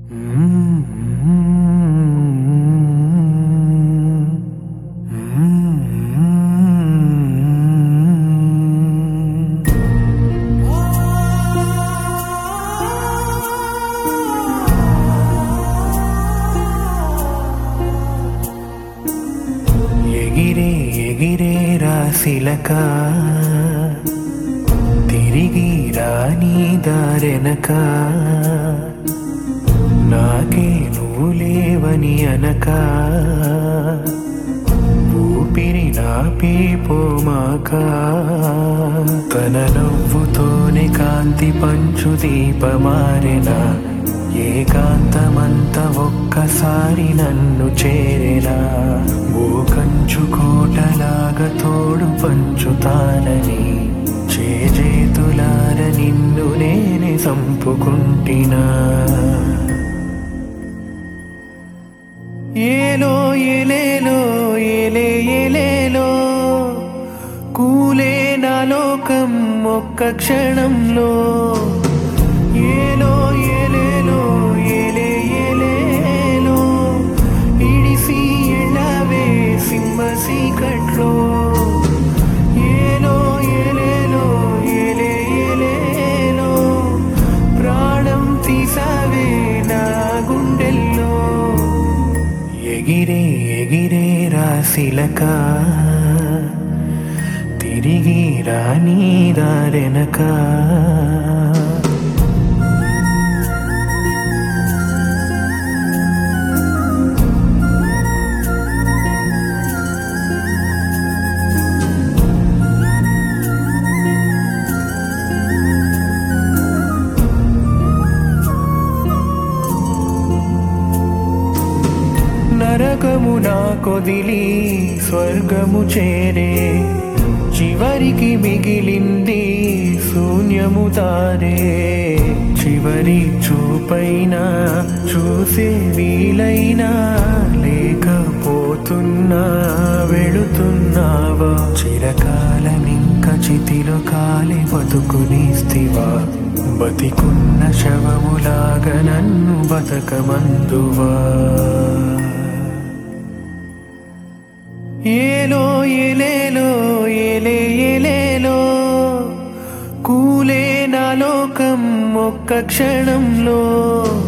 ఎగిరే ఎగిరే రాశిలక తిరిగి రాని దారెనక నాకే నువ్వు లేవని అనక ఊపిరి నాపి పోమాక తన నవ్వుతోనే కాంతి పంచు దీపమారెన ఏకాంతమంత ఒక్కసారి నన్ను చేరెనా ఓ కంచు కోటలాగా తోడు పంచుతానని చేజేతులార నిన్ను నేనే సంపుకుంటినా ఏలో ఏలేలో ఏలే ఏలేలో కూలే నా లోకం ఒక్క క్షణంలో ఏలో ఏలేలో ఏలే ఏలేలో ఇడిసి ఎళ్ళవే సింహ సీకట్లో ఏలో ఏలేలో ఏలే ఏలేలో ప్రాణం తీసావే నా గుండెల్లో ఎగిరే ఎగిరే రాశిలక తిరిగి రాని దారెనక నరకము నా కొదిలి స్వర్గము చేరే చివరికి మిగిలింది శూన్యము తారే చివరి చూపైనా చూసే వీలైనా లేకపోతున్నా వెళుతున్నావా చిరకాలమింక చితిలో కాలి బతుకునిస్తివా బతికున్న శవములాగా నన్ను బతకమందువా ఏలో ఏలేలో ఏలే ఏలేలో కూలే నా లోకం ఒక్క క్షణంలో